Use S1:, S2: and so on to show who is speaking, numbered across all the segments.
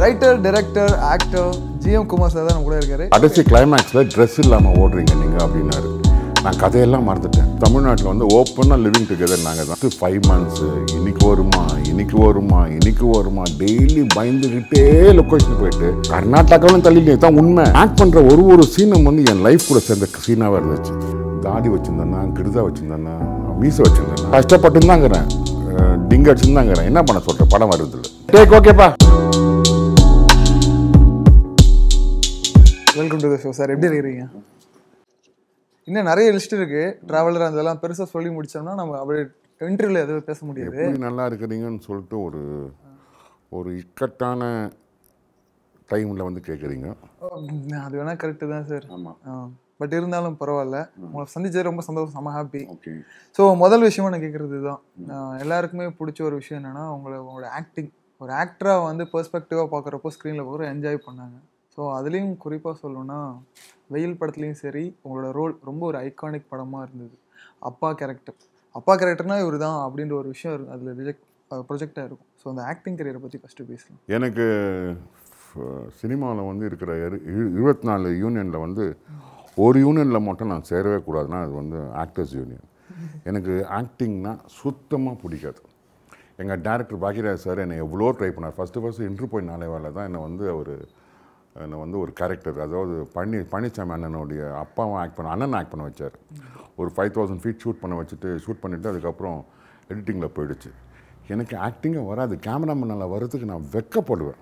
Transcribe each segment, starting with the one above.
S1: Writer director actor GM Kumar sir தான் நம்ம கூட இருக்காரு
S2: கடைசி கிளைமேக்ஸில் ட்ரெஸ் இல்லாமல் ஓடுறீங்க நீங்கள் அப்படின்னாரு நான் கதையெல்லாம் மறந்துட்டேன் தமிழ்நாட்டில் வந்து ஓப்பனாக லிவிங் டுகெதர் நாங்கள் தான் ஃபைவ் மந்த்ஸு இன்னைக்கு வருமா இன்னைக்கு வருமா இன்னைக்கு வருமா டெய்லி பயந்துக்கிட்டே லொக்கேஷன் போயிட்டு கர்நாடகாவிலும் தள்ளி தான் உண்மை ஆக்ட் பண்ணுற ஒரு ஒரு சீனும் வந்து என் லைஃப் கூட சேர்ந்த சீனாக இருந்துச்சு தாடி வச்சுருந்தேன்னா கிருதா வச்சுருந்தேன்னா மீசை வச்சுருந்தேன்னா கஷ்டப்பட்டு தாங்கிறேன் டிங்க அடிச்சுருந்தாங்கிறேன் என்ன பண்ண சொல்கிறேன் படம் வருது இல்லை டேக் ஓகேப்பா
S1: welcome to the show sir எப்படி இருக்கிறீங்க இன்னும் நிறைய லிஸ்ட் இருக்கு டிராவலர் அதெல்லாம் பெருசா சொல்லி முடிச்சோம்னா நம்ம அப்படியே இன்டர்வியூல எதுவும் பேச முடியாது
S2: எப்படி நல்லா இருக்கிறீங்கன்னு சொல்லிட்டு ஒரு ஒரு இக்கட்டான டைமில் வந்து கேட்குறீங்க
S1: உம், அது வேணா கரெக்டு தான் சார்
S2: ஆமாம்
S1: பட் இருந்தாலும் பரவாயில்ல உங்களை சந்திச்சது ரொம்ப சந்தோஷம் செம்ம ஹாப்பி
S2: ஓகே
S1: ஸோ முதல் விஷயமா நான் கேட்குறது தான் எல்லாருக்குமே பிடிச்ச ஒரு விஷயம் என்னன்னா உங்களை உங்களோட ஆக்டிங் ஒரு ஆக்டராக வந்து பெர்ஸ்பெக்டிவாக பார்க்குறப்போ ஸ்க்ரீனில் பார்க்குற என்ஜாய் பண்ணாங்க ஸோ அதுலேயும் குறிப்பாக சொல்லணும்னா வெயில் படத்துலையும் சரி உங்களோட ரோல் ரொம்ப ஒரு ஐகானிக் படமாக இருந்தது அப்பா கேரக்டர் அப்பா கேரக்டர்னா இவர் தான் அப்படின்ற ஒரு விஷயம் இருக்கு அதில் ரிஜெக்ட் ப்ரொஜெக்டாக இருக்கும் ஸோ அந்த ஆக்டிங் கரியரை பற்றி ஃபஸ்ட்டு பேசலாம்
S2: எனக்கு சினிமாவில் வந்து இருக்கிற இரு- இரு- இருபத்தி நாலு யூனியனில் வந்து ஒரு யூனியனில் மட்டும் நான் சேரவே கூடாதுன்னா அது வந்து ஆக்டர்ஸ் யூனியன் எனக்கு ஆக்டிங்னா சுத்தமாக பிடிக்காது எங்கள் டேரக்டர் பாக்யராஜ் சார் என்னை எவ்வளோ ட்ரை பண்ணார் ஃபஸ்ட்டு ஃபஸ்ட்டு இன்ட்ரு போய் நாளே வேலை தான் என்னை வந்து அவர் என்னை வந்து ஒரு கேரக்டர் அதாவது பழனி பழனிசாமி அண்ணனுடைய அப்பாவும் ஆக்ட் பண்ண அண்ணன் ஆக்ட் பண்ண வச்சார் ஒரு ஃபைவ் தௌசண்ட் ஃபீட் ஷூட் பண்ண வச்சுட்டு ஷூட் பண்ணிவிட்டு அதுக்கப்புறம் எடிட்டிங்கில் போயிடுச்சு எனக்கு ஆக்டிங்கே வராது கேமராமேனால் வர்றதுக்கு நான் வெக்கப்படுவேன்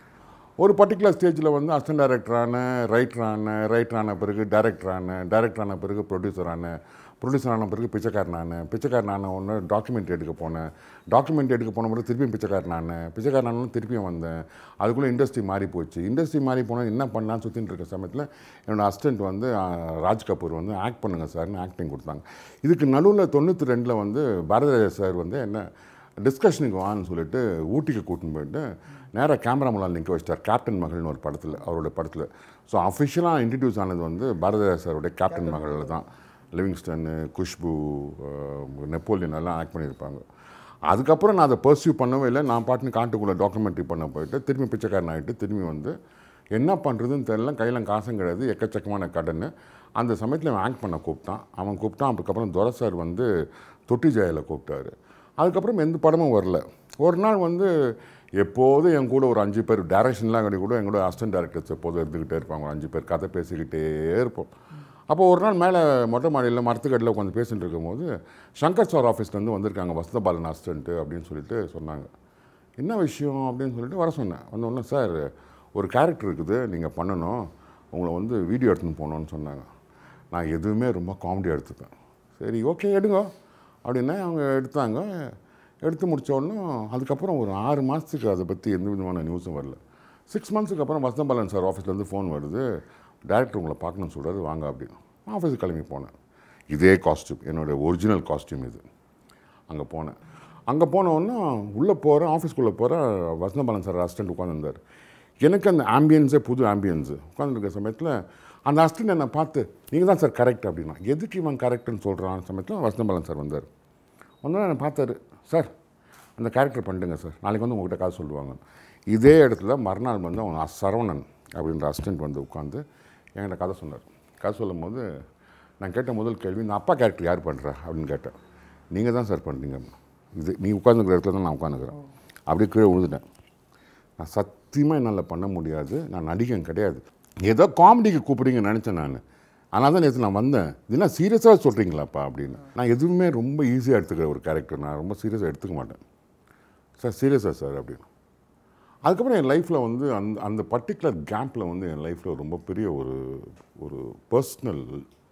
S2: ஒரு பர்டிகுலர் ஸ்டேஜில் வந்து அசிஸ்டன்ட் டைரக்டரான ரைட்டரான ரைட்டரான பிறகு டைரக்டரான டைரக்டரான பிறகு ப்ரொடியூசரான ப்ரொடியூசர் ஆன பிறகு பிச்சைக்காரனான பிச்சைக்காரனான ஒன்று டாக்குமெண்ட் எடுக்க போனேன் டாக்குமெண்ட் எடுக்க போன பிறகு திருப்பியும் பிச்சைக்காரனான பிச்சைக்காரனான திருப்பியும் வந்தேன் அதுக்குள்ளே இண்டஸ்ட்ரி மாறி போச்சு இண்டஸ்ட்ரி மாறி போனால் என்ன பண்ணலாம்னு சுற்றின்னு இருக்க சமயத்தில் என்னோட அசிஸ்டன்ட் வந்து அஹ், ராஜ் கபூர் வந்து ஆக்ட் பண்ணுங்க சார்னு ஆக்டிங் கொடுத்தாங்க இதுக்கு நடுவில் தொண்ணூற்றி ரெண்டில் வந்து பாரதிராஜா சார் வந்து என்ன டிஸ்கஷனுக்கு வான்னு சொல்லிட்டு ஊட்டிக்கு கூட்டின்னு போயிட்டு நேராக கேமரா முன்னால் நிற்க வச்சிட்டார் கேப்டன் மகள்னு ஒரு படத்தில் அவரோட படத்தில் ஸோ அஃபிஷியலாக இன்ட்ரடியூஸ் ஆனது வந்து பாரதிராஜா சாரோட கேப்டன் மகளில் தான் லிவிங்ஸ்டன்னு குஷ்பு அஹ், நெப்போலியன் எல்லாம் ஆக்ட் பண்ணியிருப்பாங்க அதுக்கப்புறம் நான் அதை பர்சியூ பண்ணவே இல்லை நான் பாட்டுன்னு காட்டுக்குள்ளே டாக்குமெண்ட்ரி பண்ண போயிட்டு திரும்பி பிச்சைக்காரன் ஆகிட்டு திரும்பி வந்து என்ன பண்ணுறதுன்னு தெரியல கையில் காசும் கிடையாது எக்கச்சக்கமான கடன் அந்த சமயத்தில் அவன் ஆக்ட் பண்ண கூப்பிட்டான் அவன் கூப்பிட்டான் அதுக்கப்புறம் துரை சார் வந்து தொட்டி ஜெயில கூப்பிட்டாரு அதுக்கப்புறம் எந்த படமும் வரல ஒரு நாள் வந்து எப்போதும் என் கூட ஒரு அஞ்சு பேர் டைரக்ஷன்லாம் கிடையாது கூட என் கூட அசிஸ்டன்ட் டேரக்டர்ஸ் எப்போதும் இருந்துக்கிட்டே இருப்பாங்க ஒரு அஞ்சு பேர் கதை பேசிக்கிட்டே இருப்போம் அப்போ ஒரு நாள் மேலே மொட்டை மாடியில் மரத்துக்கடியில் உட்காந்து பேசிட்டு இருக்கும்போது சங்கர் சார் ஆஃபீஸ்லேருந்து வந்திருக்காங்க வசந்தபாலன் அசிஸ்டண்ட்டு அப்படின்னு சொல்லிட்டு சொன்னாங்க என்ன விஷயம் அப்படின்னு சொல்லிட்டு வர சொன்னேன் வந்தோடனே சார் ஒரு கேரக்டர் இருக்குது நீங்கள் பண்ணணும் உங்களை வந்து வீடியோ எடுத்துன்னு போகணுன்னு சொன்னாங்க நான் எதுவுமே ரொம்ப காமெடியாக எடுத்துப்பேன் சரி ஓகே எடுங்க அப்படின்னா அவங்க எடுத்தாங்க எடுத்து முடிச்ச உடனே அதுக்கப்புறம் ஒரு ஆறு மாதத்துக்கு அதை பற்றி எந்த விதமான நியூஸும் வரல சிக்ஸ் மந்த்ஸுக்கு அப்புறம் வசந்தபாலன் சார் ஆஃபீஸ்லேருந்து ஃபோன் வருது டேரக்டர் உங்களை பார்க்கணும்னு சொல்கிறாரு வாங்க அப்படின்னு ஆஃபீஸுக்கு கிளம்பி போனேன் இதே காஸ்டியூம் என்னோடய ஒரிஜினல் காஸ்டியூம் இது அங்கே போனேன் அங்கே போனோன்னா உள்ளே போகிறேன் ஆஃபீஸ்க்குள்ளே போகிறேன் வசந்தபாலன் சார் அசிஸ்டன்ட் உட்காந்துருந்தார் எனக்கு அந்த ஆம்பியன்ஸே புது ஆம்பியன்ஸு உட்காந்துருக்க சமயத்தில் அந்த அசிஸ்டன்ட் என்னை பார்த்து நீங்கள் தான் சார் கரெக்ட் அப்படின்னா எதுக்கு இவன் கரெக்டுன்னு சொல்கிறான் சமயத்தில் வசந்தபாலன் சார் வந்தார் வந்தோடனே என்னை பார்த்தாரு சார் அந்த கேரக்டர் பண்ணிட்டுங்க சார் நாளைக்கு வந்து உங்கள்கிட்ட காசு சொல்லுவாங்க இதே இடத்துல மறுநாள் வந்து அவன் சரவணன் அப்படின்ற அசிஸ்டன்ட் வந்து உட்காந்து என்கிட்ட கதை சொன்னார் கதை சொல்லும் போது நான் கேட்ட முதல் கேள்வி இந்த அப்பா கேரக்டர் யார் பண்ணுறா அப்படின்னு கேட்டேன் நீங்கள் தான் சார் பண்ணுறீங்க இது நீ உட்காந்துக்கிற இடத்துல தான் நான் உட்காந்துக்கிறேன் அப்படியே கீழே விழுந்துட்டேன் நான் சத்தியமாக என்னால் பண்ண முடியாது நான் நடிகன் கிடையாது ஏதோ காமெடிக்கு கூப்பிடுங்கன்னு நினச்சேன் நான் ஆனால் தான் நேற்று நான் வந்தேன் இதெல்லாம் சீரியஸாக சொல்கிறீங்களாப்பா அப்படின்னு நான் எதுவுமே ரொம்ப ஈஸியாக எடுத்துக்கிற ஒரு கேரக்டர் நான் ரொம்ப சீரியஸாக எடுத்துக்க மாட்டேன் சார் சீரியஸாக சார் அப்படின்னு அதுக்கப்புறம் என் லைஃப்பில் வந்து அந்த அந்த பர்டிகுலர் கேப்பில் வந்து என் லைஃப்பில் ரொம்ப பெரிய ஒரு ஒரு பர்சனல்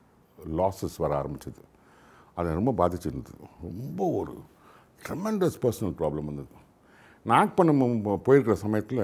S2: லாஸஸ் வர ஆரம்பிச்சது அதை ரொம்ப பாதிச்சிருந்தது ரொம்ப ஒரு ட்ரெமெண்டஸ் பர்சனல் ப்ராப்ளம் வந்தது நான் ஆக்ட் பண்ண மு- போயிருக்கிற சமயத்தில்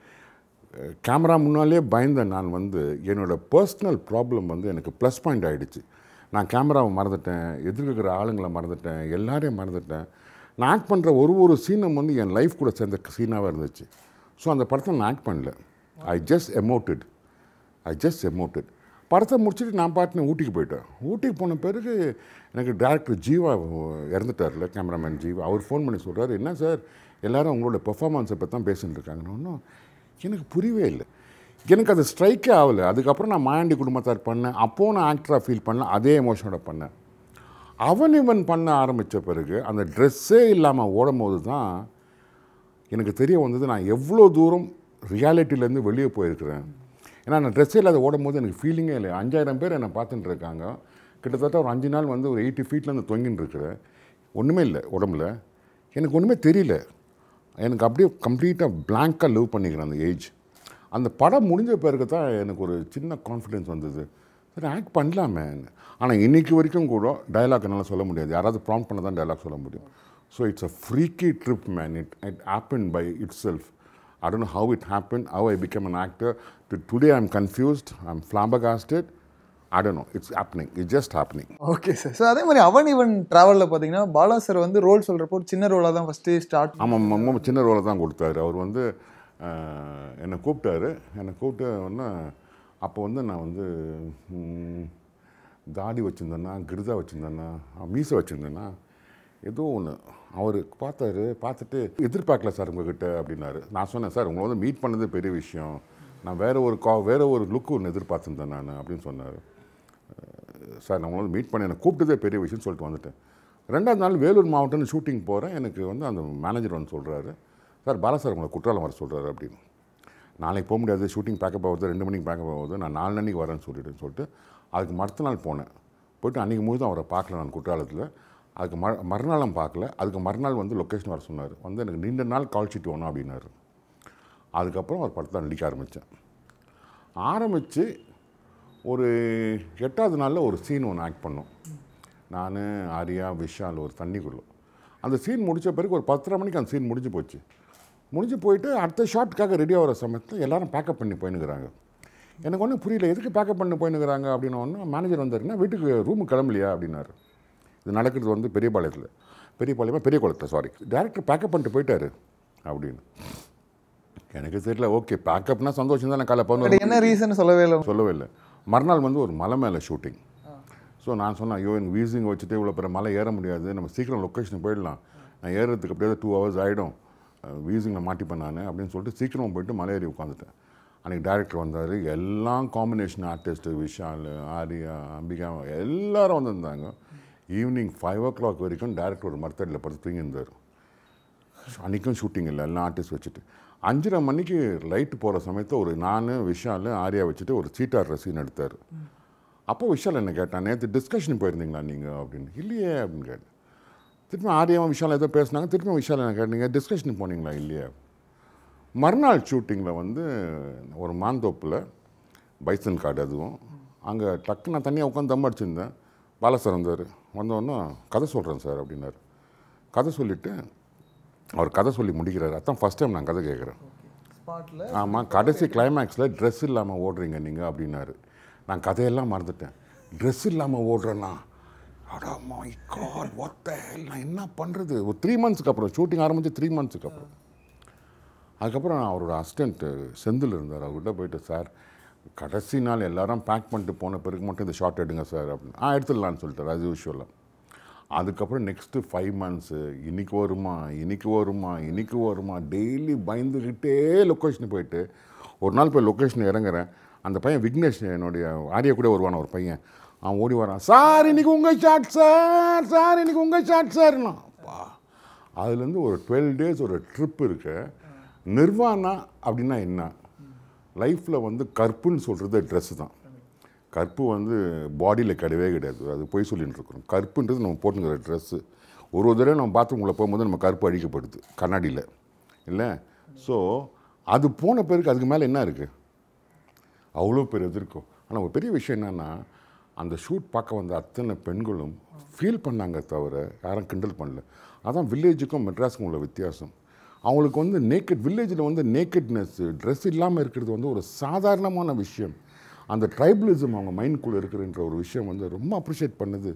S2: கேமரா முன்னாலே பயந்த நான் வந்து என்னோடய பர்சனல் ப்ராப்ளம் வந்து எனக்கு ப்ளஸ் பாயிண்ட் ஆகிடுச்சு நான் கேமராவை மறந்துட்டேன் எதிர்க்கிற ஆளுங்களை மறந்துட்டேன் எல்லாரையும் மறந்துட்டேன் நான் ஆக்ட் பண்ணுற ஒரு ஒரு சீனும் வந்து என் லைஃப் கூட சேர்ந்த சீனாக இருந்துச்சு ஸோ அந்த படத்தை நான் ஆக்ட் பண்ணல ஐ ஜஸ்ட் எமோட்டட் ஐ ஜஸ்ட் எமோட்டட் படத்தை முடிச்சுட்டு நான் பாட்டுன்னு ஊட்டிக்கு போயிட்டேன் ஊட்டிக்கு போன பிறகு எனக்கு டேரக்டர் ஜீவா இறந்துட்டார்ல கேமராமேன் ஜீவா அவர் ஃபோன் பண்ணி சொல்கிறாரு என்ன சார் எல்லாரும் உங்களோட பெர்ஃபார்மன்ஸை பற்றி தான் பேசிட்டு இருக்காங்க ஒன்றும் எனக்கு புரியவே இல்லை எனக்கு அது ஸ்ட்ரைக்கே ஆகலை அதுக்கப்புறம் நான் மாயாண்டி குடும்பத்தார் பண்ணேன் அப்போது நான் ஆக்டராக ஃபீல் பண்ணேன் அதே எமோஷனோட பண்ணேன் அவன் இவன் பண்ண ஆரம்பித்த பிறகு அந்த ட்ரெஸ்ஸே இல்லாமல் ஓடும்போது தான் எனக்கு தெரிய வந்தது நான் எவ்வளோ தூரம் ரியாலிட்டிலேருந்து வெளியே போயிருக்கிறேன் ஏன்னா நான் ட்ரெஸ்ஸே இல்லாத ஓடும்போது எனக்கு ஃபீலிங்கே இல்லை அஞ்சாயிரம் பேர் என்னை பார்த்துட்டு இருக்காங்க கிட்டத்தட்ட ஒரு அஞ்சு நாள் வந்து ஒரு எயிட்டி ஃபீட்லேருந்து தொங்கின்னு இருக்கிறேன் ஒன்றுமே இல்லை உடம்புல எனக்கு ஒன்றுமே தெரியல எனக்கு அப்படியே கம்ப்ளீட்டாக பிளாங்காக லிவ் பண்ணிக்கிறேன் அந்த ஏஜ் அந்த படம் முடிஞ்ச பிறகு தான் எனக்கு ஒரு சின்ன கான்ஃபிடென்ஸ் வந்தது சரி ஆக்ட் பண்ணலாமே ஆனால் இன்னைக்கு வரைக்கும் கூட டயலாக் என்னால் சொல்ல முடியாது யாராவது ப்ராம்ப்ட் பண்ண தான் டயலாக் சொல்ல முடியும் so it's a freaky trip man it it happen by itself I don't know how it happened, how I became an actor. To today, I'm confused, I'm flabbergasted. I don't know. It's happening. It's just happening.
S1: Okay sir so அதே மாதிரி அவன் இவன் ட்ராவலில் பார்த்தீங்கன்னா Bala sir வந்து role சொல்கிறப்போ ஒரு சின்ன ரோலாக தான் ஃபஸ்ட்டு ஸ்டார்ட்
S2: ஆமாம் ரொம்ப சின்ன ரோலை தான் கொடுத்தாரு அவர் வந்து அஹ், என்னை கூப்பிட்டாரு என்னை கூப்பிட்டு உடனே அப்போ வந்து நான் வந்து ம், தாடி வச்சுருந்தேன்னா கிருதா வச்சுருந்தேன்னா மீசை வச்சுருந்தேன்னா ஏதோ ஒன்று அவர் பார்த்தாரு பார்த்துட்டு எதிர்பார்க்கல சார் உங்ககிட்ட அப்படின்னாரு நான் சொன்னேன் சார் உங்களை வந்து மீட் பண்ணது பெரிய விஷயம் நான் வேற ஒரு கா வேற ஒரு லுக் ஒன்று எதிர்பார்த்துருந்தேன் நான் அப்படின்னு சொன்னார் சார் நான் உங்களை மீட் பண்ணி என்னை கூப்பிட்டதே பெரிய விஷயம்னு சொல்லிட்டு வந்துட்டேன் ரெண்டாவது நாள் வேலூர் மாவட்டம்னு ஷூட்டிங் போகிறேன் எனக்கு வந்து அந்த மேனேஜர் வந்து சொல்கிறாரு சார் பாலா சார் உங்களை குற்றாலம் வர சொல்கிறாரு அப்படின்னு நாளைக்கு போக முடியாது ஷூட்டிங் பேக்கப் ஆகுது ரெண்டு மணிக்கு பேக்கப் ஆகுது நான் நாலு அன்னைக்கு வரேன்னு சொல்லிட்டு சொல்லிட்டு அதுக்கு மறுத்த நாள் போனேன் போயிட்டு அன்றைக்கி முழுதும் அவரை பார்க்கல நான் குற்றாலத்தில் அதுக்கு ம மறுநாளும் பார்க்கல அதுக்கு மறுநாள் வந்து லொக்கேஷன் வர சொன்னார் வந்து எனக்கு நீண்ட நாள் கால் ஷீட் வேணும் அப்படின்னாரு அதுக்கப்புறம் அவர் படத்தை நடிக்க ஆரம்பித்தேன் ஆரம்பித்து ஒரு எட்டாவது நாளில் ஒரு சீன் ஒன்று ஆக்ட் பண்ணோம் நான் ஆரியா விஷால் ஒரு தண்ணிக்குள்ள அந்த சீன் முடித்த பிறகு ஒரு பத்தரை மணிக்கு அந்த சீன் முடிஞ்சு போச்சு முடிஞ்சு போயிட்டு அடுத்த ஷாட்டுக்காக ரெடி ஆகிற சமயத்தில் எல்லாரும் பேக்கப் பண்ணி போயினுக்கிறாங்க எனக்கு ஒன்றும் புரியல எதுக்கு பேக்கப் பண்ணி போயினுக்கிறாங்க அப்படின்னு ஒன்று மேனேஜர் வந்தாருன்னா வீட்டுக்கு ரூமுக்கு கிளம்பலையா அப்படின்னாரு இது நடக்கிறது வந்து பெரியபாளையத்தில் பெரியபாளையமா பெரிய குளத்தில் சாரி டேரக்டர் பேக்கப் பண்ணிட்டு போயிட்டாரு அப்படின்னு எனக்கு தெரியல ஓகே பேக்கப்னா சந்தோஷம் தான் நான் காலை பதினோரு
S1: பட் என்ன ரீசன் சொல்லவே இல்லை
S2: சொல்லவே இல்லை மறுநாள் வந்து ஒரு மலை மேலே ஷூட்டிங் ஸோ நான் சொன்னேன் ஐயோ எனக்கு வீசிங் வச்சுட்டு இவ்வளோ பெரிய மலை ஏற முடியாது நம்ம சீக்கிரம் லொக்கேஷன் போயிடலாம் நான் ஏறுறதுக்கு அப்படியே டூ ஹவர்ஸ் ஆகிடும் வீசிங்கில் மாட்டிப்பேன் நான் அப்படின்னு சொல்லிட்டு சீக்கிரம் போயிட்டு மலை ஏறி உட்காந்துட்டேன் அன்றைக்கி டேரக்டர் வந்தார் எல்லாம் காம்பினேஷன் ஆர்டிஸ்ட்டு விஷால் ஆரியா அம்பிகா எல்லாரும் வந்திருந்தாங்க ஈவினிங் ஃபைவ் ஓ கிளாக் வரைக்கும் டேரக்டர் ஒரு மரத்தடியில் படுத்து தூங்கியிருந்தார் அன்றைக்கும் ஷூட்டிங் இல்லை எல்லாம் ஆர்டிஸ்ட் வச்சுட்டு அஞ்சரை மணிக்கு லைட்டு போகிற சமயத்தை ஒரு நான் விஷால் ஆரியா வச்சுட்டு ஒரு சீட்டாடுற சீன் எடுத்தார் அப்போ விஷால் என்ன கேட்டான் நேற்று டிஸ்கஷன் போயிருந்தீங்களா நீங்கள் அப்படின்னு இல்லையே அப்படின்னு கேட்டேன் திருப்பி ஆரியாவும் விஷால் ஏதோ பேசுனாங்க திருப்பி விஷால் என்ன கேட்டீங்க டிஸ்கஷன் போனீங்களா இல்லையே மறுநாள் ஷூட்டிங்கில் வந்து ஒரு மாந்தோப்பில் பைசன் காடு அதுவும் அங்கே டக்கு நான் தனியாக உட்காந்து தம் அடிச்சிருந்தேன் பாலசார் வந்தார் வந்தோடனே கதை சொல்கிறேன் சார் அப்படின்னாரு கதை சொல்லிவிட்டு அவர் கதை சொல்லி முடிக்கிறாரு அதான் ஃபஸ்ட் டைம் நான் கதை கேட்குறேன்
S1: ஸ்பாட்டில்
S2: ஆமாம் கடைசி கிளைமேக்ஸில் ட்ரெஸ் இல்லாமல் ஓடுறீங்க நீங்கள் அப்படின்னாரு நான் கதையெல்லாம் மறந்துட்டேன் ட்ரெஸ் இல்லாமல் ஓடுறேன்னா அடா my God what the hell நான் என்ன பண்ணுறது ஒரு த்ரீ மந்த்ஸ்க்கு அப்புறம் ஷூட்டிங் ஆரம்பித்து த்ரீ மந்த்ஸ்க்கு அப்புறம் அதுக்கப்புறம் நான் அவரோட அசிஸ்டண்ட் செந்தில் இருந்தார் அவர்கிட்ட போயிட்டு சார் கடைசி நாள் எல்லாரும் பேக் பண்ணிட்டு போன பிறகு மட்டும் இந்த ஷார்ட் எடுங்க சார் அப்படின்னு ஆ எடுத்துடலான்னு சொல்லிட்டார் அது யூஷுவலாக அதுக்கப்புறம் நெக்ஸ்ட்டு ஃபைவ் மந்த்ஸு இன்னைக்கு வருமா இன்னைக்கு வருமா இன்னைக்கு வருமா டெய்லி பயந்துக்கிட்டே லொக்கேஷன் போயிட்டு ஒரு நாள் போய் லொக்கேஷன் இறங்குறேன் அந்த பையன் விக்னேஷ் என்னுடைய ஆரியா கூட வருவான் ஒரு பையன் அவன் ஓடி வரான் சார் இன்னைக்கு உங்கள் ஷாட் சார் சார் இன்னைக்கு உங்கள் ஷாட் சார்னா அப்பா அதுலேருந்து ஒரு டுவெல் டேஸ் ஒரு ட்ரிப் இருக்கு நிர்வாணா அப்படின்னா என்ன லைஃப்பில் வந்து கற்புன்னு சொல்கிறது ட்ரெஸ்ஸு தான் கற்பு வந்து பாடியில் கிடையவே கிடையாது அது போய் சொல்லிட்டு இருக்கிறோம் கற்புன்றது நம்ம போட்டுங்கிற ட்ரெஸ்ஸு ஒரு ஒரு தடவை நம்ம பாத்ரூம்குள்ளே போகும்போது நம்ம கருப்பு அடிக்கப்படுது கண்ணாடியில் இல்லை ஸோ அது போன பிறகு அதுக்கு மேலே என்ன இருக்குது அவ்வளோ பெரிய இது இருக்கும் ஆனால் ஒரு பெரிய விஷயம் என்னென்னா அந்த ஷூட் பார்க்க வந்த அத்தனை பெண்களும் ஃபீல் பண்ணாங்க தவிர யாரும் கிண்டல் பண்ணல அதான் வில்லேஜுக்கும் மெட்ராஸுக்கும் உள்ள வித்தியாசம் அவங்களுக்கு வந்து நேக்கட் வில்லேஜில் வந்து நேக்கட்னஸ் ட்ரெஸ் இல்லாமல் இருக்கிறது வந்து ஒரு சாதாரணமான விஷயம் அந்த ட்ரைபலிசம் அவங்க மைண்ட்குள்ளே இருக்கிறன்ற ஒரு விஷயம் வந்து ரொம்ப அப்ரிஷியேட் பண்ணுது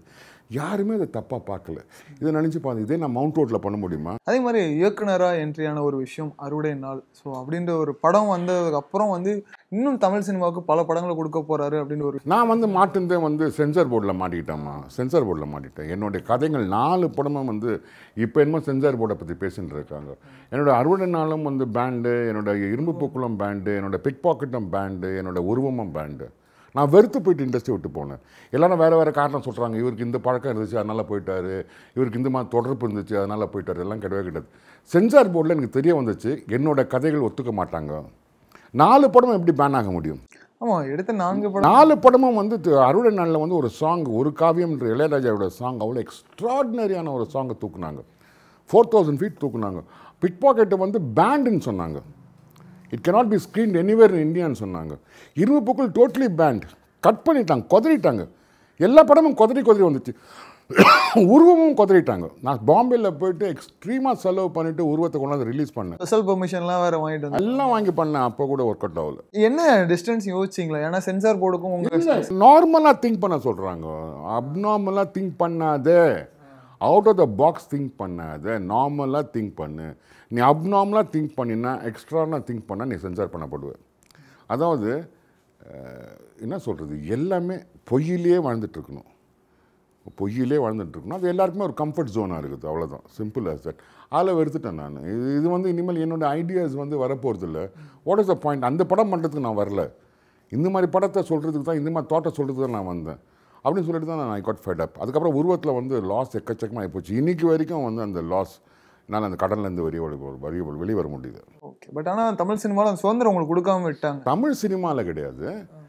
S2: யாருமே அதை தப்பாக பார்க்கல இதை நினச்சி பார்த்து இதே நான் மவுண்ட் ரோட்டில் பண்ண முடியுமா
S1: அதே மாதிரி இயக்குனராக என்ட்ரியான ஒரு விஷயம் அறுவடை நாள் ஸோ அப்படின்ற ஒரு படம் வந்ததுக்கு அப்புறம் வந்து இன்னும் தமிழ் சினிமாவுக்கு பல படங்களை கொடுக்க போறாரு அப்படின்னு ஒரு
S2: நான் வந்து மாட்டுந்தே வந்து சென்சார் போர்டில் மாட்டிக்கிட்டேம்மா சென்சார் போர்டில் மாட்டிட்டேன் என்னுடைய கதைகள் நாலு படமும் வந்து இப்போ என்னமோ சென்சார் போர்டை பற்றி பேசிட்டு இருக்காங்க என்னோட அறுவடை நாளும் வந்து பேண்டு என்னோட இரும்பு பூக்குளம் பேண்டு என்னோட பிக் பாக்கெட்டும் பேண்டு என்னோட உருவமும் பேண்டு நான் வெறுத்து போயிட்டு இண்டஸ்ட்ரி விட்டு போனேன் எல்லாரும் வேறு வேறு காரணம் சொல்கிறாங்க இவருக்கு இந்த பழக்கம் இருந்துச்சு அதனால் போயிட்டாரு இவருக்கு இந்த மாதிரி தொடர்பு இருந்துச்சு அதனால் போயிட்டாரு எல்லாம் கிடையவே கிடையாது சென்சார் போர்டில் எனக்கு தெரிய வந்துச்சு என்னோட கதைகள் ஒத்துக்க மாட்டாங்க நாலு படம் எப்படி பேன் ஆக முடியும்
S1: ஆமா எடுத்த நான்கு படம்
S2: நாலு படமும் வந்து தி- அறுவடை நாளில் வந்து ஒரு சாங் ஒரு காவியம்ன்ற இளையராஜாவோட சாங் அவ்வளோ எக்ஸ்ட்ராடினரியான ஒரு சாங்கை தூக்குனாங்க ஃபோர் தௌசண்ட் ஃபீட் தூக்குனாங்க பிக் பாக்கெட்டை வந்து பேண்டுன்னு சொன்னாங்க it cannot be screen anywhere in இந்தியான்னு சொன்னாங்க இரும்பு பூக்கள் டோட்டலி பேண்ட் கட் பண்ணிட்டாங்க கொதறிட்டாங்க எல்லா படமும் கொதறி கொதறி வந்துச்சு உருவமும் கொதறிட்டாங்க நான் பாம்பேல போயிட்டு எக்ஸ்ட்ரீமாக செலவு பண்ணிட்டு உருவத்தை கொண்டாந்து ரிலீஸ் பண்ணேன்
S1: ஸ்பெஷல் பெர்மிஷன்லாம் வேற வாங்கிட்டு வந்து
S2: எல்லாம் வாங்கி பண்ணேன் அப்போ கூட ஒர்க் அவுட் ஆகல
S1: என்ன டிஸ்டன்ஸ் யோசிச்சிங்களா ஏன்னா சென்சார் போர்டுக்கும் உங்க
S2: நார்மலாக திங்க் பண்ண சொல்கிறாங்க அப்நார்மலாக திங்க் பண்ணாதே out of the box think பண்ணாத நார்மலாக திங்க் பண்ணு நீ அப்நார்மலாக திங்க் பண்ணினா எக்ஸ்ட்ரானா திங்க் பண்ணால் நீ சென்சார் பண்ணப்படுவ அதாவது அஹ், என்ன சொல்கிறது எல்லாமே பொய்யிலே வாழ்ந்துட்டு இருக்கணும் பொய்யிலே வாழ்ந்துட்டு இருக்கணும் அது எல்லாருக்குமே ஒரு கம்ஃபர்ட் ஜோனாக இருக்குது அவ்வளோதான் சிம்பிள் as that அதில் வெறுத்துட்டேன் நான் இது இது வந்து இனிமேல் என்னோட ஐடியாஸ் வந்து வரப்போகிறது இல்லை வாட் இஸ் த பாயிண்ட் அந்த படம் பண்ணுறதுக்கு நான் வரல இந்த மாதிரி படத்தை சொல்கிறதுக்கு தான் இந்த மாதிரி தோட்டம் சொல்கிறதுக்கு தான் நான் வந்தேன் அப்படின்னு சொல்லிட்டு தான் நான் ஐ காட் ஃபெட் அப் அதுக்கப்புறம் உருவத்தில் வந்து லாஸ் எக்கச்சக்கமாக ஆகிப்போச்சு இன்னைக்கு வரைக்கும் வந்து அந்த லாஸ் என்னால் அந்த கடன்லேருந்து வெளியே வெளியே வெளியே வர முடியுது
S1: ஓகே பட் ஆனா தமிழ் சினிமாவில் அந்த சுதந்திரம் உங்களுக்கு கொடுக்காம விட்டாங்க
S2: தமிழ் சினிமாவில் கிடையாது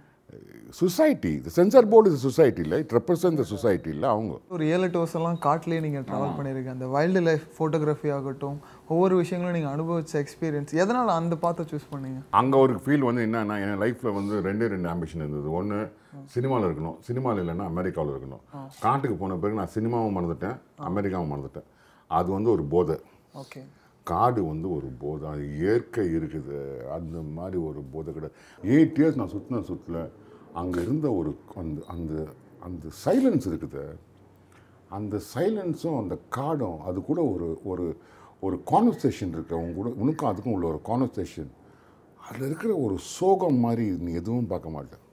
S2: சொசைட்டி சென்சார் போர்டு இது சொசைட்டி இல்லை இட் ரெப்ரசன்ட் த சொசைட்டி இல்லை அவங்க
S1: ஒரு ஏழு எட்டு வருஷம்லாம் காட்டிலேயே நீங்கள் ட்ராவல் பண்ணியிருக்கீங்க அந்த வைல்டு லைஃப் ஃபோட்டோகிராஃபி ஆகட்டும் ஒவ்வொரு விஷயங்களும் நீங்கள் அனுபவிச்ச எக்ஸ்பீரியன்ஸ் எதனால் அந்த பாத்தை சூஸ் பண்ணீங்க
S2: அங்கே ஒரு ஃபீல் வந்து என்னன்னா என் லைஃப்பில் வந்து ரெண்டே ரெண்டு ஆம்பிஷன் இருந்தது ஒன்று சினிமாவில் இருக்கணும் சினிமாவில் இல்லைன்னா அமெரிக்காவில் இருக்கணும் காட்டுக்கு போன பிறகு நான் சினிமாவும் மறந்துட்டேன் அமெரிக்காவும் மறந்துட்டேன் அது வந்து ஒரு போதை
S1: ஓகே
S2: காடு வந்து ஒரு போதை அது இயற்கை இருக்குது அந்த மாதிரி ஒரு போதை கிடையாது எயிட் இயர்ஸ் நான் சுற்றின சுற்றல அங்கே இருந்த ஒரு அந்த அந்த அந்த சைலன்ஸ் இருக்குது அந்த சைலன்ஸும் அந்த காடும் அது கூட ஒரு ஒரு ஒரு கான்வர்சேஷன் இருக்கு அவங்க கூட உனக்கும் அதுக்கும் உள்ள ஒரு கான்வர்சேஷன் அதில் இருக்கிற ஒரு சோகம் மாதிரி நீ எதுவும் பார்க்க மாட்டேன்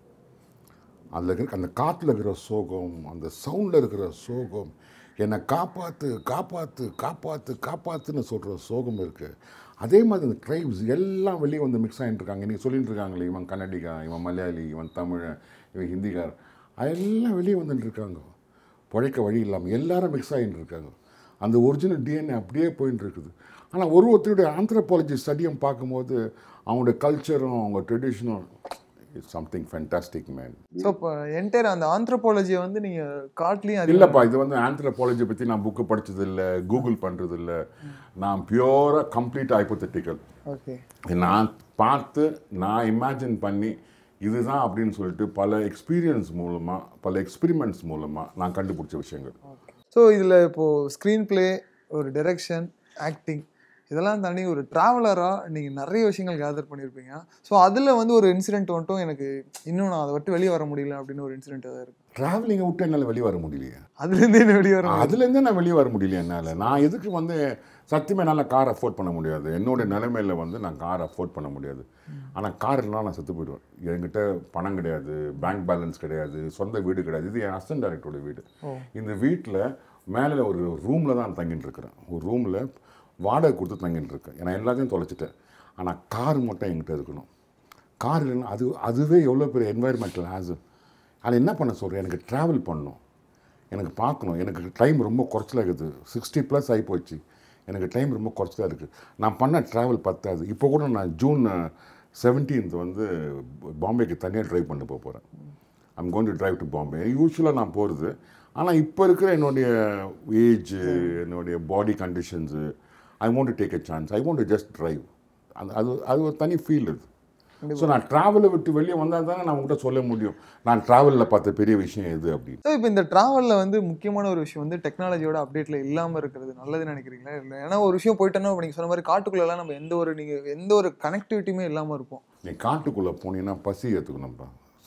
S2: அதில் இருக்கிற அந்த காற்றுல இருக்கிற சோகம் அந்த சவுண்டில் இருக்கிற சோகம் என்னை காப்பாற்று காப்பாற்று காப்பாற்று காப்பாற்றுன்னு சொல்கிற சோகம் இருக்குது அதே மாதிரி இந்த ட்ரைப்ஸ் எல்லாம் வெளியே வந்து மிக்ஸ் ஆகிட்டு இருக்காங்க நீங்கள் சொல்லிட்டு இருக்காங்களே இவன் கன்னடிகா இவன் மலையாளி இவன் தமிழன் இவன் ஹிந்திக்கார் எல்லாம் வெளியே வந்துட்டு இருக்காங்க பிழைக்க வழி இல்லாமல் எல்லாரும் மிக்ஸ் ஆகிட்டு இருக்காங்க அந்த ஒரிஜினல் டிஎன்ஏ அப்படியே போயிட்டு இருக்குது ஆனால் ஒரு ஒருத்தருடைய ஆந்த்ரோபாலஜி ஸ்டடியும் பார்க்கும்போது அவங்களுடைய கல்ச்சரும் அவங்க ட்ரெடிஷனும் it's something fantastic man
S1: so இப்போ என்டையர் அந்த ஆந்த்ரோபாலஜியை வந்து நீங்கள் காட்லேயும் அது
S2: இல்லைப்பா இது வந்து ஆந்த்ரோபாலஜி பற்றி நான் புக்கு படிச்சது இல்லை கூகுள் பண்ணுறது இல்லை நான் பியூராக கம்ப்ளீட் ஹைப்போத்தட்டிக்கல்
S1: ஓகே
S2: நான் பார்த்து நான் இமேஜின் பண்ணி இதுதான் அப்படின்னு சொல்லிட்டு பல எக்ஸ்பீரியன்ஸ் மூலமாக பல எக்ஸ்பிரிமெண்ட்ஸ் மூலமாக நான் கண்டுபிடிச்ச விஷயங்கள்
S1: ஸோ இதில் இப்போது ஸ்க்ரீன் ப்ளே ஒரு டைரக்ஷன் ஆக்டிங் இதெல்லாம் தாண்டி ஒரு ட்ராவலராக நீங்கள் நிறைய விஷயங்கள் கேதர் பண்ணியிருப்பீங்க ஸோ அதில் வந்து ஒரு இன்சிடென்ட் வந்துட்டும் எனக்கு இன்னும் நான் அதை விட்டு வெளியே வர முடியல அப்படின்னு ஒரு இன்சிடென்ட் எதாவது இருக்கு
S2: ட்ராவலிங்கை விட்டு என்னால் வெளியே வர முடியலையே
S1: அதுலேருந்து என்ன வெளியே வர
S2: அதுலேருந்து நான் வெளியே வர முடியல என்னால் நான் எதுக்கு வந்து சத்தியமாக என்னால் கார் அஃபோர்ட் பண்ண முடியாது என்னோட நிலைமையில வந்து நான் கார் அஃபோர்ட் பண்ண முடியாது ஆனால் கார் இல்லைனா நான் செத்து போயிடுவேன் என்கிட்ட பணம் கிடையாது பேங்க் பேலன்ஸ் கிடையாது சொந்த வீடு கிடையாது இது என் அசிஸ்டன்ட் டைரக்டரோட வீடு இந்த வீட்டில் மேலே ஒரு ரூமில் தான் தங்கிட்டு இருக்கிறேன் ஒரு ரூமில் வாடகை கொடுத்து தங்கிட்டு இருக்கேன் ஏன்னா எல்லாத்தையும் தொலைச்சிட்டேன் ஆனால் கார் மட்டும் என்கிட்ட இருக்கணும் கார் இல்லைன்னா அது அதுவே எவ்வளோ பெரிய என்வாயர்மெண்டல் ஹேஸ் அதில் என்ன பண்ண சொல்கிறேன் எனக்கு ட்ராவல் பண்ணணும் எனக்கு பார்க்கணும் எனக்கு டைம் ரொம்ப குறைச்சலாக இருக்குது சிக்ஸ்டி ப்ளஸ் ஆகி போச்சு எனக்கு டைம் ரொம்ப குறைச்சலாக இருக்குது நான் பண்ண ட்ராவல் பத்தாது இப்போ கூட நான் ஜூன் செவன்டீன்த் வந்து பாம்பேக்கு தனியாக ட்ரைவ் பண்ண போக போகிறேன் I'm going to drive to Bombay யூஸ்வலாக நான் போகிறது ஆனால் இப்போ இருக்கிற என்னுடைய ஏஜ் என்னுடைய body conditions I want to take a chance I want to just drive அந்த அது அது ஒரு தனி ஃபீல் இது ஸோ நான் ட்ராவலை விட்டு வெளியே வந்தால் தானே நான் உங்கள்கிட்ட சொல்ல முடியும் நான் ட்ராவலில் பார்த்த பெரிய விஷயம் எது அப்படின்னு
S1: ஸோ இப்போ இந்த ட்ராவலில் வந்து முக்கியமான ஒரு விஷயம் வந்து டெக்னாலஜியோட அப்டேட்டில் இல்லாமல் இருக்கிறது நல்லதுன்னு நினைக்கிறீங்களா இல்லை ஏன்னா ஒரு விஷயம் போயிட்டோன்னா நீங்கள் சொன்ன மாதிரி காட்டுக்குள்ளெல்லாம் நம்ம எந்த ஒரு நீங்கள் எந்த ஒரு கனெக்டிவிட்டியுமே இல்லாமல் இருப்போம்
S2: நீ காட்டுக்குள்ளே போனீங்கன்னா பசி ஏற்றுக்கணும்ப்பா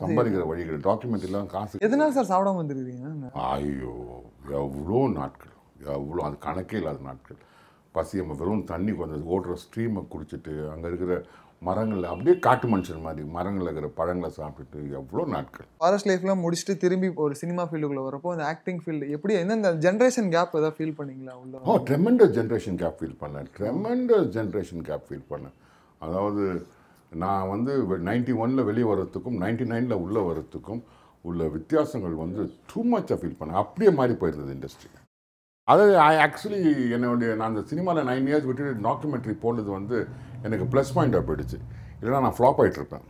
S2: சம்பாதிக்கிற வழிகள் டாக்குமெண்ட்ரிலாம் காசு
S1: எதனால சார் சாப்பிடாம வந்துருக்கீங்க
S2: ஐயோ எவ்வளோ நாட்கள் எவ்வளோ அது கணக்கே இல்லாத நாட்கள் பசி நம்ம வெறும் தண்ணி கொஞ்சம் ஓடுற ஸ்ட்ரீமை குடிச்சிட்டு அங்கே இருக்கிற மரங்களில் அப்படியே காட்டு மனுஷன் மாதிரி மரங்களில் இருக்கிற பழங்களை சாப்பிட்டுட்டு எவ்வளோ நாட்கள்
S1: ஃபாரஸ்ட் லைஃப்லாம் முடிச்சுட்டு திரும்பி ஒரு சினிமா ஃபீல்டுக்குள்ள வரப்போ அந்த ஆக்டிங் ஃபீல்டு எப்படி எந்தெந்த ஜென்ரேஷன் கேப் ஏதாவது ஃபீல் பண்ணீங்களா உள்ள
S2: ஓ ட்ரெமெண்டஸ் ஜென்ரேஷன் கேப் ஃபீல் பண்ணேன் ட்ரெமெண்டஸ் ஜென்ரேஷன் கேப் ஃபீல் பண்ணேன் அதாவது நான் வந்து நைன்டி ஒனில் வெளியே வர்றதுக்கும் நைன்டி நைனில் உள்ளே வர்றதுக்கும் உள்ள வித்தியாசங்கள் வந்து டூ மச்சாக ஃபீல் பண்ணேன் அப்படியே மாறி போயிருந்தது இண்டஸ்ட்ரி அதாவது ஐ ஆக்சுவலி என்னுடைய நான் அந்த சினிமாவில் நைன் இயர்ஸ் விட்டுட்டு டாக்குமெண்ட்ரி போனது வந்து எனக்கு ப்ளஸ் பாயிண்டாக போயிடுச்சு இல்லைன்னா நான் ஃப்ளாப் ஆகிட்டு இருப்பேன்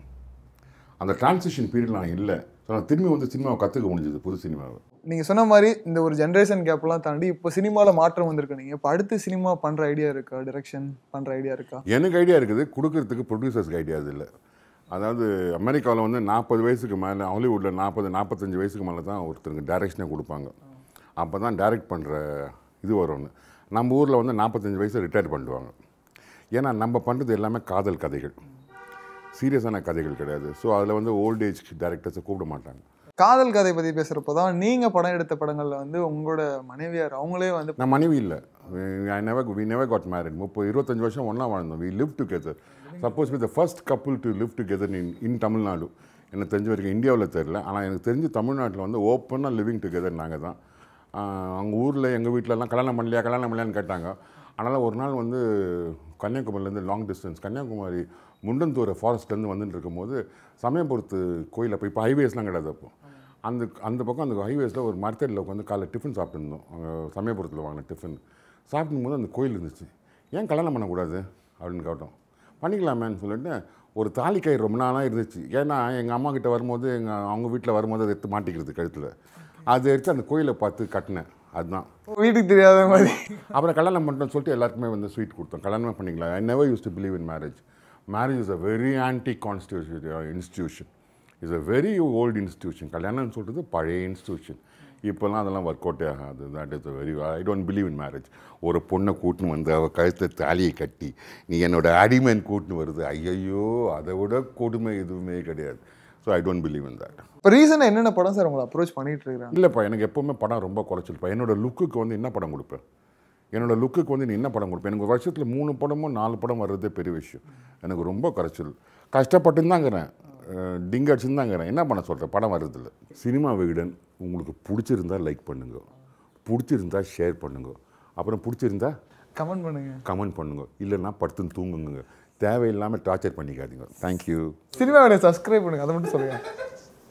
S2: அந்த டிரான்சிஷன் பீரியட் நான் இல்லை ஸோ நான் திரும்பி வந்து சினிமாவை கற்றுக்க முடிஞ்சது புது சினிமாவை
S1: நீங்க சொன்ன மாதிரி இந்த ஒரு ஜென்ரேஷன் கேப்லாம் தாண்டி இப்போ சினிமாவில் மாற்றம் வந்திருக்கு நீங்க இப்போ அடுத்து சினிமா பண்ற ஐடியா இருக்கா டிரெக்ஷன் பண்ற ஐடியா இருக்கா
S2: எனக்கு ஐடியா இருக்குது கொடுக்கறதுக்கு ப்ரொடியூசர்ஸ்க்கு ஐடியாஸ் இல்லை அதாவது அமெரிக்காவில் வந்து நாற்பது வயசுக்கு மேலே ஹாலிவுட்டில் நாற்பது நாற்பத்தஞ்சு வயசுக்கு மேலே தான் ஒருத்தருக்கு டைரக்ஷனே கொடுப்பாங்க அப்போ தான் டைரக்ட் பண்ணுற இது வரும்னு நம்ம ஊரில் வந்து நாற்பத்தஞ்சு வயசு ரிட்டையர் பண்ணிடுவாங்க ஏன்னா நம்ம பண்ணுறது எல்லாமே காதல் கதைகள் சீரியஸான கதைகள் கிடையாது ஸோ அதில் வந்து ஓல்ட் ஏஜ் டைரக்டர்ஸை கூப்பிட மாட்டாங்க
S1: காதல் கதை பத்தி பேசுறப்போ தான் நீங்க படம் எடுத்த படங்கள்ல வந்து உங்களோட மனைவியார் அவங்களே வந்து
S2: நான் மனைவி இல்லை I never we never got married முப்பது இருபத்தஞ்சு வருஷம் ஒன்றா வாழ்ந்தோம் we live together suppose with the first couple to live together in in Tamil Nadu எனக்கு தெரிஞ்ச வரைக்கும் இந்தியாவில் தெரில ஆனால் எனக்கு தெரிஞ்சு தமிழ்நாட்டில் வந்து ஓப்பனாக லிவிங் டுகெதர் நாங்கள் தான் அவங்க ஊரில் எங்கள் வீட்டிலலாம் கல்யாணம் பண்ணலையா கல்யாணம் பண்ணலையான்னு கேட்டாங்க அதனால் ஒரு நாள் வந்து கன்னியாகுமரியிலேருந்து லாங் டிஸ்டன்ஸ் கன்னியாகுமரி முண்டந்தூர ஃபாரஸ்ட்லேருந்து வந்துட்டு இருக்கும்போது சமயபுரத்து கோயிலில் போய் இப்போ ஹைவேஸ்லாம் கிடையாது அப்போ அந்த அந்த பக்கம் அந்த ஹைவேஸில் ஒரு மரத்தடியில் உட்காந்து காலைல டிஃபன் சாப்பிட்டுருந்தோம் அங்கே சமயபுரத்தில் வாங்கின டிஃபன் சாப்பிடும் போது அந்த கோயில் இருந்துச்சு ஏன் கல்யாணம் பண்ணக்கூடாது அப்படின்னு கேட்டோம் பண்ணிக்கலாமேன்னு சொல்லிட்டு ஒரு தாலி கயிறு ரொம்ப நாளாக இருந்துச்சு ஏன்னா எங்கள் அம்மா கிட்ட வரும்போது எங்கள் அவங்க வீட்டில் வரும்போது அதை எடுத்து மாட்டிக்கிறது கழுத்தில் அதை எடுத்து அந்த கோயிலை பார்த்து கட்டினேன் அதுதான்
S1: வீட்டுக்கு தெரியாத மாதிரி
S2: அப்புறம் கல்யாணம் பண்ணிட்டோம்னு சொல்லிட்டு எல்லாருக்குமே வந்து ஸ்வீட் கொடுத்தோம் கல்யாணமே பண்ணிக்கலாம் I never use to believe in marriage marriage is a very anti constitution institution is a very old institution கல்யாணம்னு சொல்கிறது பழைய இன்ஸ்டியூஷன் இப்போல்லாம் அதெல்லாம் ஒர்க் அவுட்டே ஆகாது that is very I don't believe in marriage ஒரு பொண்ணை கூட்டின்னு வந்து அவள் கழுத்தில் தாலியை கட்டி நீ என்னோட அடிமேன் கூட்டின்னு வருது ஐயையோ அதை விட கொடுமை எதுவுமே கிடையாது so I don't believe in that
S1: இப்போ ரீசனாக என்னென்ன படம் சார் உங்களை அப்ரோச் பண்ணிட்டு இருக்கிறாங்க
S2: இல்லைப்பா எனக்கு எப்போவுமே படம் ரொம்ப குறைச்சிருப்பா என்னோட லுக்குக்கு வந்து என்ன படம் கொடுப்பேன் என்னோட லுக்குக்கு வந்து நீ என்ன படம் கொடுப்பேன் எனக்கு ஒரு வருஷத்தில் மூணு படமோ நாலு படம் வர்றதே பெரிய விஷயம் எனக்கு ரொம்ப குறைச்சல் கஷ்டப்பட்டு தாங்கிறேன் டிங்க அடிச்சுன்னு தாங்கிறேன் என்ன பண்ண சொல்கிறேன் படம் வர்றதில்ல சினிமா விகடன் உங்களுக்கு பிடிச்சிருந்தா லைக் பண்ணுங்க பிடிச்சிருந்தா ஷேர் பண்ணுங்க அப்புறம் பிடிச்சிருந்தா
S1: கமெண்ட் பண்ணுங்க
S2: கமெண்ட் பண்ணுங்க இல்லைன்னா படுத்துன்னு தூங்குங்க தேவையில்லாமல் டார்ச்சர் பண்ணிக்காதீங்க தேங்க்யூ
S1: சினிமாவோட சப்ஸ்கிரைப் பண்ணுங்க அதை மட்டும் சொல்லுங்க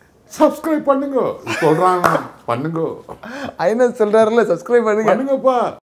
S2: சப்ஸ்கிரைப் பண்ணுங்க சொல்கிறாங்க பண்ணுங்க
S1: ஐநா சொல்றாருல சப்ஸ்கிரைப் பண்ணுங்க
S2: பண்ணுங்கப்பா